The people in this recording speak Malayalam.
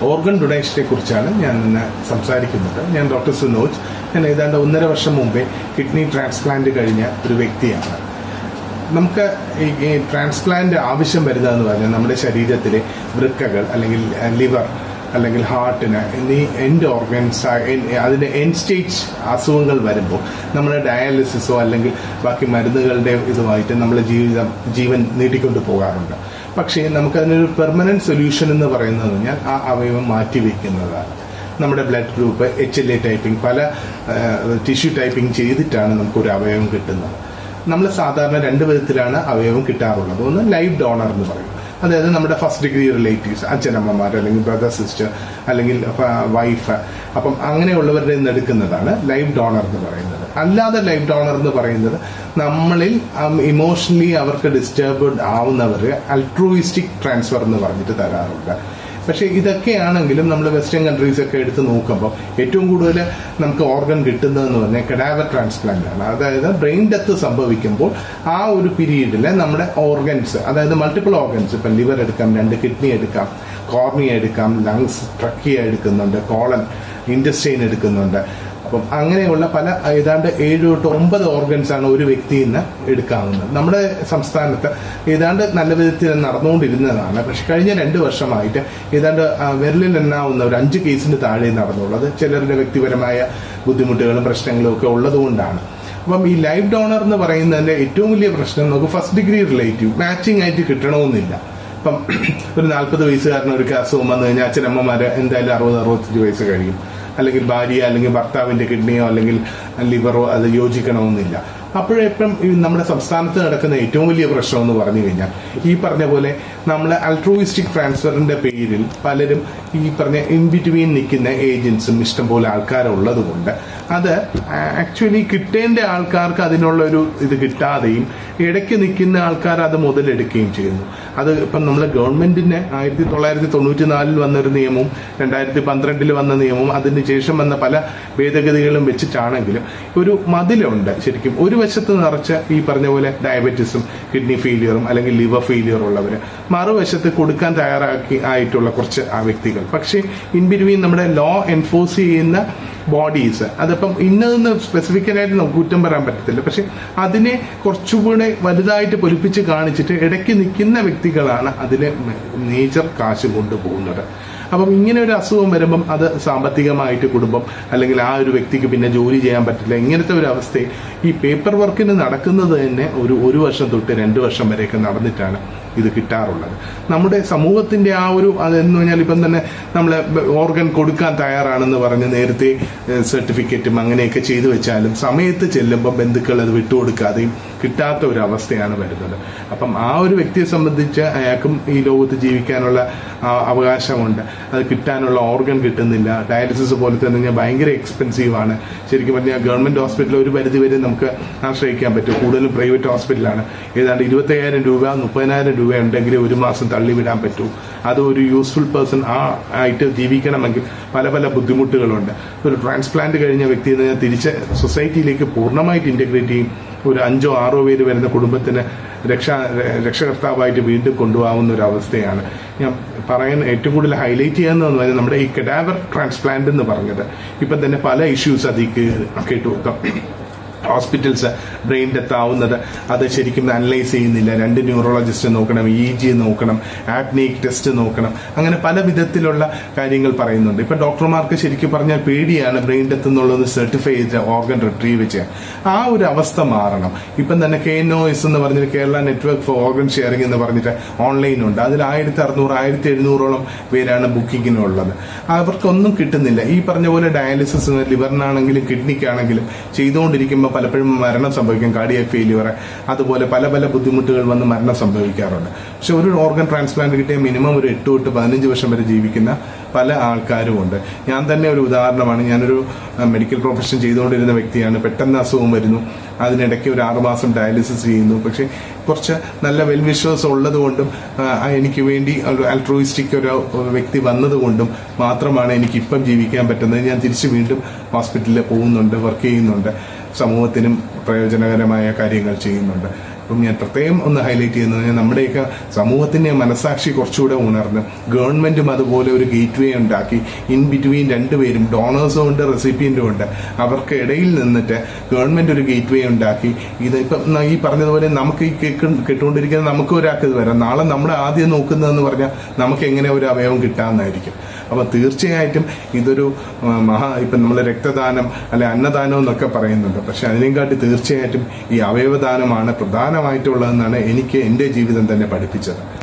ഓർഗൻ ഡൊണേഷനെ കുറിച്ചാണ് ഞാൻ ഇന്ന് സംസാരിക്കുന്നത് ഞാൻ ഡോക്ടർ സുനോജ് ഞാൻ ഏതാണ്ട് ഒന്നര വർഷം മുമ്പേ കിഡ്നി ട്രാൻസ്പ്ലാന്റ് കഴിഞ്ഞ ഒരു വ്യക്തിയാണ് നമുക്ക് ഈ- ഈ ട്രാൻസ്പ്ലാന്റ് ആവശ്യം വരുന്നതെന്ന് പറഞ്ഞാൽ നമ്മുടെ ശരീരത്തിലെ വൃക്കകൾ അല്ലെങ്കിൽ ലിവർ അല്ലെങ്കിൽ ഹാർട്ടിന് എന്നീ എൻഡ് ഓർഗൻസ് അതിന്റെ എൻഡ് സ്റ്റേജ് അസുഖങ്ങൾ വരുമ്പോൾ നമ്മൾ ഡയാലിസിസോ അല്ലെങ്കിൽ ബാക്കി മരുന്നുകളുടെ ഇതുമായിട്ട് നമ്മുടെ ജീവിതം ജീവൻ നീട്ടിക്കൊണ്ടു പോകാറുണ്ട് പക്ഷേ നമുക്കതിനൊരു പെർമനന്റ് സൊല്യൂഷൻ എന്ന് പറയുന്നത് പറഞ്ഞാൽ ആ അവയവം മാറ്റിവെക്കുന്നതാണ് നമ്മുടെ blood group H L A typing പല ടിഷ്യൂ ടൈപ്പിംഗ് ചെയ്തിട്ടാണ് നമുക്കൊരു അവയവം കിട്ടുന്നത് നമ്മൾ സാധാരണ രണ്ട് വിധത്തിലാണ് അവയവം കിട്ടാറുള്ളത് ഒന്ന് ലൈവ് ഡോണർ എന്ന് പറയും അതായത് നമ്മുടെ ഫസ്റ്റ് ഡിഗ്രി റിലേറ്റീവ്സ് അച്ഛനമ്മമാർ അല്ലെങ്കിൽ ബ്രദർ സിസ്റ്റർ അല്ലെങ്കിൽ വൈഫ് അപ്പം അങ്ങനെയുള്ളവരുടെ നിന്ന് എടുക്കുന്നതാണ് ലൈവ് ഡോണർ എന്ന് പറയുന്നത് അല്ലാതെ ലൈവ് ഡോണർ എന്ന് പറയുന്നത് നമ്മളിൽ ഇമോഷണലി അവർക്ക് ഡിസ്റ്റർബ്ഡ് ആവുന്നവർ അൾട്രൂയിസ്റ്റിക് ട്രാൻസ്ഫർ എന്ന് പറഞ്ഞിട്ട് തരാറുണ്ട് പക്ഷെ ഇതൊക്കെയാണെങ്കിലും നമ്മൾ വെസ്റ്റേൺ കൺട്രീസ് ഒക്കെ എടുത്ത് നോക്കുമ്പോൾ ഏറ്റവും കൂടുതൽ നമുക്ക് ഓർഗൻ കിട്ടുന്നതെന്ന് പറഞ്ഞാൽ കഡാവർ ട്രാൻസ്പ്ലാന്റ് ആണ് അതായത് ബ്രെയിൻ ഡെത്ത് സംഭവിക്കുമ്പോൾ ആ ഒരു പീരീഡിൽ നമ്മുടെ ഓർഗൻസ് അതായത് മൾട്ടിപ്പിൾ ഓർഗൻസ് ഇപ്പം ലിവർ എടുക്കാം രണ്ട് കിഡ്നി എടുക്കാം കോർണിയ എടുക്കാം ലങ്സ് ട്രക്കിയ എടുക്കുന്നുണ്ട് കോളൻ ഇൻഡസ്റ്റൈൻ എടുക്കുന്നുണ്ട് അപ്പം അങ്ങനെയുള്ള പല ഏതാണ്ട് ഏഴ് തൊട്ട് ഒമ്പത് ഓർഗൻസ് ആണ് ഒരു വ്യക്തിയിൽ നിന്ന് എടുക്കാവുന്നത് നമ്മുടെ സംസ്ഥാനത്ത് ഏതാണ്ട് നല്ല വിധത്തിൽ നടന്നുകൊണ്ടിരുന്നതാണ് പക്ഷെ കഴിഞ്ഞ രണ്ട് വർഷമായിട്ട് ഏതാണ്ട് ആ, വിരലിൽ എണ്ണാവുന്ന ഒരു അഞ്ച് കേസിന് താഴെ നടന്നുള്ളത് ചിലരുടെ വ്യക്തിപരമായ ബുദ്ധിമുട്ടുകളും പ്രശ്നങ്ങളും ഒക്കെ ഉള്ളതുകൊണ്ടാണ് അപ്പം ഈ ലൈഫ് ഡോണർ എന്ന് പറയുന്നതിന്റെ ഏറ്റവും വലിയ പ്രശ്നം നമുക്ക് ഫസ്റ്റ് ഡിഗ്രി റിലേറ്റീവ് മാച്ചിങ് ആയിട്ട് കിട്ടണമെന്നില്ല ഇപ്പം ഒരു നാൽപ്പത് വയസ്സുകാരന് ഒരു അസുഖം വന്നു കഴിഞ്ഞാൽ അച്ഛനമ്മമാര് എന്തായാലും അറുപത് അറുപത്തഞ്ച് വയസ്സ് കഴിയും അല്ലെങ്കിൽ ഭാര്യ അല്ലെങ്കിൽ ഭർത്താവിന്റെ കിഡ്നിയോ അല്ലെങ്കിൽ ലിവറോ അത് യോജിക്കണമെന്നില്ല അപ്പോഴെപ്പം ഈ നമ്മുടെ സംസ്ഥാനത്ത് നടക്കുന്ന ഏറ്റവും വലിയ പ്രശ്നം എന്ന് പറഞ്ഞു കഴിഞ്ഞാൽ ഈ പറഞ്ഞ പോലെ നമ്മൾ അൾട്രോയിസ്റ്റിക് ട്രാൻസ്ഫറിന്റെ പേരിൽ പലരും ഈ പറഞ്ഞ ഇൻ ബിറ്റ്വീൻ നിൽക്കുന്ന ഏജൻസും ഇഷ്ടംപോലെ ആൾക്കാരുള്ളത് കൊണ്ട് അത് ആക്ച്വലി കിട്ടേണ്ട ആൾക്കാർക്ക് അതിനുള്ള ഒരു ഇത് കിട്ടാതെയും ഇടയ്ക്ക് നിൽക്കുന്ന ആൾക്കാർ അത് മുതലെടുക്കുകയും ചെയ്യുന്നു അത് ഇപ്പം നമ്മളെ ഗവൺമെന്റിന് ആയിരത്തി തൊള്ളായിരത്തി തൊണ്ണൂറ്റി നാലിൽ വന്നൊരു നിയമവും രണ്ടായിരത്തി പന്ത്രണ്ടിൽ വന്ന നിയമവും അതിന് ശേഷം വന്ന പല ഭേദഗതികളും വെച്ചിട്ടാണെങ്കിലും ഒരു മതിലുണ്ട് ശരിക്കും ഒരു വശത്ത് നിറച്ച ഈ പറഞ്ഞ പോലെ ഡയബറ്റീസും കിഡ്നി ഫെയിലിയറും അല്ലെങ്കിൽ ലിവർ ഫെയിലിയർ ഉള്ളവര് മറുവശത്ത് കൊടുക്കാൻ തയ്യാറാക്കി ആയിട്ടുള്ള കുറച്ച് ആ വ്യക്തികൾ പക്ഷേ ഇൻ ബിറ്റ്വീൻ നമ്മുടെ ലോ എൻഫോഴ്സ് ചെയ്യുന്ന ബോഡീസ് അതിപ്പം ഇന്നതെന്ന് സ്പെസിഫിക്കലായിട്ട് നമുക്ക് കുറ്റം പറയാൻ പറ്റത്തില്ല പക്ഷെ അതിനെ കുറച്ചുകൂടെ വലുതായിട്ട് പൊലിപ്പിച്ച് കാണിച്ചിട്ട് ഇടയ്ക്ക് നിൽക്കുന്ന വ്യക്തികളാണ് അതിലെ നേച്ചർ കാശ് കൊണ്ടുപോകുന്നത് അപ്പം ഇങ്ങനെ ഒരു അസുഖം വരുമ്പം അത് സാമ്പത്തികമായിട്ട് കുടുംബം അല്ലെങ്കിൽ ആ ഒരു വ്യക്തിക്ക് പിന്നെ ജോലി ചെയ്യാൻ പറ്റില്ല ഇങ്ങനത്തെ ഒരു അവസ്ഥയിൽ ഈ പേപ്പർ വർക്കിന് നടക്കുന്നത് തന്നെ ഒരു ഒരു വർഷം തൊട്ട് രണ്ട് വർഷം വരെയൊക്കെ നടന്നിട്ടാണ് ഇത് കിട്ടാറുള്ളത് നമ്മുടെ സമൂഹത്തിന്റെ ആ ഒരു അതെന്ന് പറഞ്ഞാൽ ഇപ്പം തന്നെ നമ്മളെ ഓർഗൻ കൊടുക്കാൻ തയ്യാറാണെന്ന് പറഞ്ഞ് നേരത്തെ സർട്ടിഫിക്കറ്റും അങ്ങനെയൊക്കെ ചെയ്തു വെച്ചാലും സമയത്ത് ചെല്ലുമ്പോൾ ബന്ധുക്കൾ അത് വിട്ടുകൊടുക്കാതെയും കിട്ടാത്ത ഒരു അവസ്ഥയാണ് വരുന്നത് അപ്പം ആ ഒരു വ്യക്തിയെ സംബന്ധിച്ച് അയാൾക്കും ഈ ലോകത്ത് ജീവിക്കാനുള്ള ആ, അവകാശമുണ്ട് അത് കിട്ടാനുള്ള ഓർഗൻ കിട്ടുന്നില്ല ഡയാലിസിസ് പോലെ തന്നെ ഞാൻ ഭയങ്കര എക്സ്പെൻസീവ് ആണ് ശരിക്കും പറഞ്ഞാൽ ഗവൺമെന്റ് ഹോസ്പിറ്റലിൽ ഒരു പരിധി വരെ നമുക്ക് ആശ്രയിക്കാൻ പറ്റും കൂടുതലും പ്രൈവറ്റ് ഹോസ്പിറ്റലാണ് ഏതാണ്ട് ഇരുപത്തയ്യായിരം രൂപ മുപ്പതിനായിരം രൂപ ഉണ്ടെങ്കിൽ ഒരു മാസം തള്ളിവിടാൻ പറ്റൂ അത് ഒരു യൂസ്ഫുൾ പേഴ്സൺ ആ ആയിട്ട് ജീവിക്കണമെങ്കിൽ പല പല ബുദ്ധിമുട്ടുകളുണ്ട് ഒരു ട്രാൻസ്പ്ലാന്റ് കഴിഞ്ഞ വ്യക്തിയെ ഞാൻ തിരിച്ച് സൊസൈറ്റിയിലേക്ക് പൂർണ്ണമായിട്ട് ഇന്റഗ്രേറ്റ് ചെയ്യും ഒരു അഞ്ചോ ആറോ പേര് വരുന്ന കുടുംബത്തിന് രക്ഷാ രക്ഷകർത്താവായിട്ട് വീണ്ടും കൊണ്ടുപോകുന്ന ഒരു അവസ്ഥയാണ് ഞാൻ പറയാൻ ഏറ്റവും കൂടുതൽ ഹൈലൈറ്റ് ചെയ്യാന്ന് പറഞ്ഞാൽ നമ്മുടെ ഈ കഡാവർ ട്രാൻസ്പ്ലാന്റ് എന്ന് പറഞ്ഞത് ഇപ്പം തന്നെ പല ഇഷ്യൂസ് അതിക്ക് കേട്ടു ഹോസ്പിറ്റൽസ് ബ്രെയിൻ ഡെത്ത് ആവുന്നത് അത് ശരിക്കും അനലൈസ് ചെയ്യുന്നില്ല രണ്ട് ന്യൂറോളജിസ്റ്റ് നോക്കണം ഇ ജി നോക്കണം ആപ്നേക് ടെസ്റ്റ് നോക്കണം അങ്ങനെ പല വിധത്തിലുള്ള കാര്യങ്ങൾ പറയുന്നുണ്ട് ഇപ്പൊ ഡോക്ടർമാർക്ക് ശരിക്കും പറഞ്ഞാൽ പേടിയാണ് ബ്രെയിൻ ഡെത്ത് എന്നുള്ളത് സർട്ടിഫൈ ചെയ്ത ഓർഗൻ റിട്രീവ് ചെയ്യാൻ ആ ഒരു അവസ്ഥ മാറണം ഇപ്പം തന്നെ കെ എൻ ഒ എസ് എന്ന് പറഞ്ഞിട്ട് Kerala network for organ sharing എന്ന് പറഞ്ഞിട്ട് ഓൺലൈൻ ഉണ്ട് അതിൽ ആയിരത്തി അറുന്നൂറ് ആയിരത്തി എഴുന്നൂറോളം പേരാണ് ബുക്കിങ്ങിനുള്ളത് അവർക്കൊന്നും കിട്ടുന്നില്ല ഈ പറഞ്ഞ പോലെ ഡയാലിസിസ് ലിവറിനാണെങ്കിലും കിഡ്നിക്കാണെങ്കിലും ചെയ്തുകൊണ്ടിരിക്കുമ്പോൾ പലപ്പോഴും മരണം സംഭവിക്കും കാർഡിയക് ഫെയിലിയർ അതുപോലെ പല പല ബുദ്ധിമുട്ടുകൾ വന്ന് മരണം സംഭവിക്കാറുണ്ട് പക്ഷെ ഒരു ഓർഗൻ ട്രാൻസ്പ്ലാന്റ് കിട്ടിയ മിനിമം ഒരു എട്ട് തൊട്ട് പതിനഞ്ച് വർഷം വരെ ജീവിക്കുന്ന പല ആൾക്കാരും ഉണ്ട് ഞാൻ തന്നെ ഒരു ഉദാഹരണമാണ് ഞാനൊരു മെഡിക്കൽ പ്രൊഫഷൻ ചെയ്തുകൊണ്ടിരുന്ന വ്യക്തിയാണ് പെട്ടെന്ന് അസുഖം വരുന്നു അതിനിടയ്ക്ക് ഒരു ആറുമാസം ഡയാലിസിസ് ചെയ്യുന്നു പക്ഷെ കുറച്ച് നല്ല വെൽവിശ്വാസം ഉള്ളത് കൊണ്ടും ആ, എനിക്ക് വേണ്ടി ഒരു അൾട്രോയിസ്റ്റിക് ഒരു വ്യക്തി വന്നതുകൊണ്ടും മാത്രമാണ് എനിക്ക് ഇപ്പം ജീവിക്കാൻ പറ്റുന്നത് ഞാൻ തിരിച്ചു വീണ്ടും ഹോസ്പിറ്റലിൽ പോകുന്നുണ്ട് വർക്ക് ചെയ്യുന്നുണ്ട് സമൂഹത്തിനും പ്രയോജനകരമായ കാര്യങ്ങൾ ചെയ്യുന്നുണ്ട് അപ്പം ഞാൻ പ്രത്യേകം ഒന്ന് ഹൈലൈറ്റ് ചെയ്യുന്നത് നമ്മുടെയൊക്കെ സമൂഹത്തിന്റെ മനസാക്ഷി കുറച്ചുകൂടെ ഉണർന്ന് ഗവൺമെന്റും അതുപോലെ ഒരു ഗേറ്റ് വേ ഉണ്ടാക്കി ഇൻ ബിറ്റ്വീൻ രണ്ടുപേരും ഡോണേഴ്സും ഉണ്ട് റെസിപ്പിയന്റും ഉണ്ട് അവർക്ക് ഇടയിൽ നിന്നിട്ട് ഗവൺമെന്റ് ഒരു ഗേറ്റ് വേ ഉണ്ടാക്കി ഇത് ഇപ്പം ഈ പറഞ്ഞതുപോലെ നമുക്ക് ഈ കേക്ക് കിട്ടുകൊണ്ടിരിക്കുന്ന നമുക്ക് ഒരാൾക്ക് ഇത് വരാം നാളെ നമ്മൾ ആദ്യം നോക്കുന്നതെന്ന് പറഞ്ഞാൽ നമുക്ക് എങ്ങനെ ഒരു അവയവം കിട്ടാമെന്നായിരിക്കും അപ്പൊ തീർച്ചയായിട്ടും ഇതൊരു ആ, മഹാ ഇപ്പം നമ്മൾ രക്തദാനം അല്ലെ അന്നദാനം എന്നൊക്കെ പറയുന്നുണ്ട് പക്ഷെ അതിനെക്കാട്ടി തീർച്ചയായിട്ടും ഈ അവയവദാനമാണ് പ്രധാനമായിട്ടുള്ളതെന്നാണ് എനിക്ക് എൻ്റെ ജീവിതം തന്നെ പഠിപ്പിച്ചത്